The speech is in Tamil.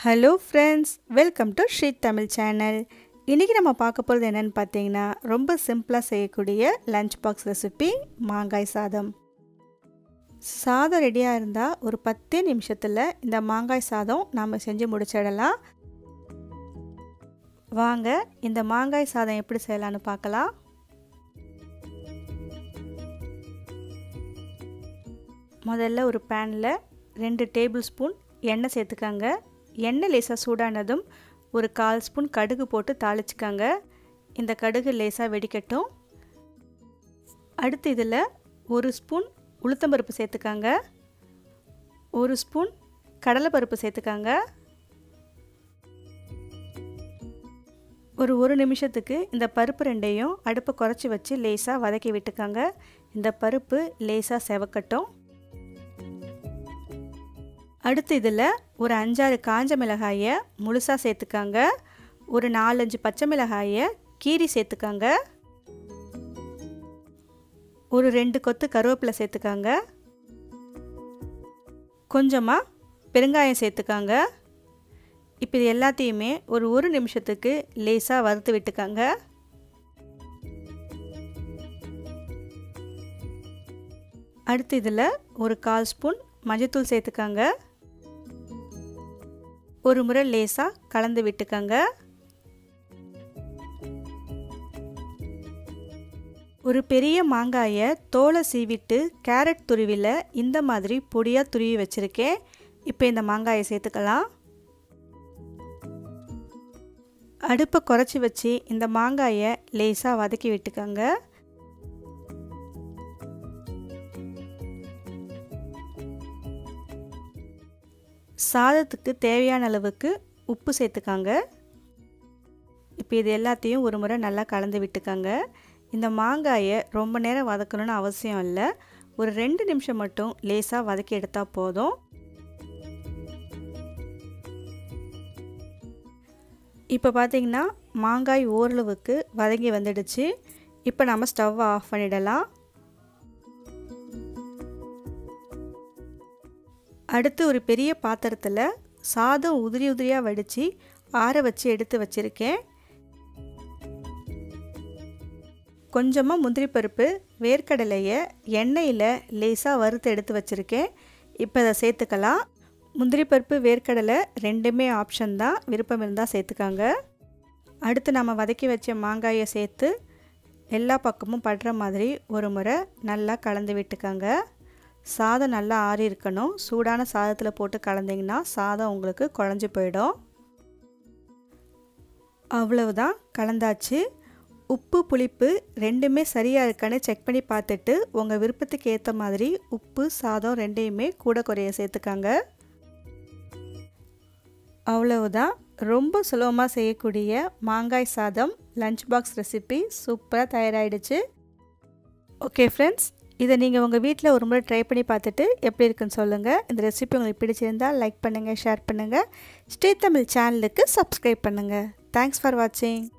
hello friends welcome to Shri Tamil channel இன்றைக்கி நம்ம பார்க்க போகிறது என்னென்னு பார்த்தீங்கன்னா ரொம்ப சிம்பிளாக செய்யக்கூடிய லஞ்ச் பாக்ஸ் ரெசிபி மாங்காய் சாதம் சாதம் ரெடியாக இருந்தால் ஒரு பத்தே நிமிஷத்தில் இந்த மாங்காய் சாதம் நாம் செஞ்சு முடிச்சிடலாம் வாங்க இந்த மாங்காய் சாதம் எப்படி செய்யலான்னு பார்க்கலாம் முதல்ல ஒரு பேனில் ரெண்டு டேபிள் ஸ்பூன் எண்ணெய் சேர்த்துக்கங்க எண்ணெய் லேசாக சூடானதும் ஒரு கால் ஸ்பூன் கடுகு போட்டு தாளிச்சுக்கங்க இந்த கடுகு லேசாக வெடிக்கட்டும் அடுத்து இதில் ஒரு ஸ்பூன் உளுத்தம்பருப்பு சேர்த்துக்கங்க ஒரு ஸ்பூன் கடலைப்பருப்பு சேர்த்துக்கங்க ஒரு ஒரு நிமிஷத்துக்கு இந்த பருப்பு ரெண்டையும் அடுப்பை குறைச்சி வச்சு லேசாக வதக்கி விட்டுக்கங்க இந்த பருப்பு லேசாக செவக்கட்டும் அடுத்து இதில் ஒரு அஞ்சாறு காஞ்ச மிளகாயை முழுசாக சேர்த்துக்காங்க ஒரு நாலஞ்சு பச்சை மிளகாயை கீரி சேர்த்துக்காங்க ஒரு ரெண்டு கொத்து கருவேப்பிலை சேர்த்துக்காங்க கொஞ்சமாக பெருங்காயம் சேர்த்துக்காங்க இப்போ இது எல்லாத்தையுமே ஒரு ஒரு நிமிஷத்துக்கு லேசாக வறுத்து விட்டுக்காங்க அடுத்து இதில் ஒரு கால் ஸ்பூன் மஞ்சத்தூள் சேர்த்துக்காங்க ஒரு முறை லேசாக கலந்து விட்டுக்கங்க ஒரு பெரிய மாங்காயை தோலை சீவிட்டு கேரட் துருவியில் இந்த மாதிரி பொடியாக துருவி வச்சுருக்கேன் இப்போ இந்த மாங்காயை சேர்த்துக்கலாம் அடுப்பை குறைச்சி வச்சு இந்த மாங்காயை லேசாக வதக்கி விட்டுக்கங்க சாதத்துக்கு தேவையான அளவுக்கு உப்பு சேர்த்துக்காங்க இப்போ இது எல்லாத்தையும் ஒரு முறை நல்லா கலந்து விட்டுக்கங்க இந்த மாங்காயை ரொம்ப நேரம் வதக்கணும்னு அவசியம் இல்லை ஒரு ரெண்டு நிமிஷம் மட்டும் லேசாக வதக்கி எடுத்தால் போதும் இப்போ பார்த்திங்கன்னா மாங்காய் ஓரளவுக்கு வதங்கி வந்துடுச்சு இப்போ நம்ம ஸ்டவ்வை ஆஃப் பண்ணிடலாம் அடுத்து ஒரு பெரிய பாத்திரத்தில் சாதம் உதிரி உதிரியாக வடித்து ஆற வச்சு எடுத்து வச்சுருக்கேன் கொஞ்சமாக முந்திரி பருப்பு வேர்க்கடலையை எண்ணெயில் லேசாக வறுத்து எடுத்து வச்சுருக்கேன் இப்போ அதை சேர்த்துக்கலாம் முந்திரி பருப்பு வேர்க்கடலை ரெண்டுமே ஆப்ஷன் தான் விருப்பம் இருந்தால் சேர்த்துக்காங்க அடுத்து நம்ம வதக்கி வச்ச மாங்காயை சேர்த்து எல்லா பக்கமும் படுற மாதிரி ஒரு முறை நல்லா கலந்து விட்டுக்கங்க சாதம் நல்லா ஆறி இருக்கணும் சூடான சாதத்தில் போட்டு கலந்திங்கன்னா சாதம் உங்களுக்கு குழஞ்சி போயிடும் அவ்வளவுதான் கலந்தாச்சு உப்பு புளிப்பு ரெண்டுமே சரியாக இருக்கான்னு செக் பண்ணி பார்த்துட்டு உங்கள் விருப்பத்துக்கு ஏற்ற மாதிரி உப்பு சாதம் ரெண்டையுமே கூட குறைய சேர்த்துக்காங்க அவ்வளவுதான் ரொம்ப சுலபமாக செய்யக்கூடிய மாங்காய் சாதம் லஞ்ச் பாக்ஸ் ரெசிபி சூப்பராக தயாராகிடுச்சு ஓகே ஃப்ரெண்ட்ஸ் இதை நீங்கள் உங்கள் வீட்டில் ஒரு முறை ட்ரை பண்ணி பார்த்துட்டு எப்படி இருக்குன்னு சொல்லுங்கள் இந்த ரெசிபி உங்களுக்கு பிடிச்சிருந்தால் லைக் பண்ணுங்கள் ஷேர் பண்ணுங்கள் ஸ்ரீ தமிழ் சேனலுக்கு சப்ஸ்கிரைப் பண்ணுங்கள் தேங்க்ஸ் ஃபார் வாட்சிங்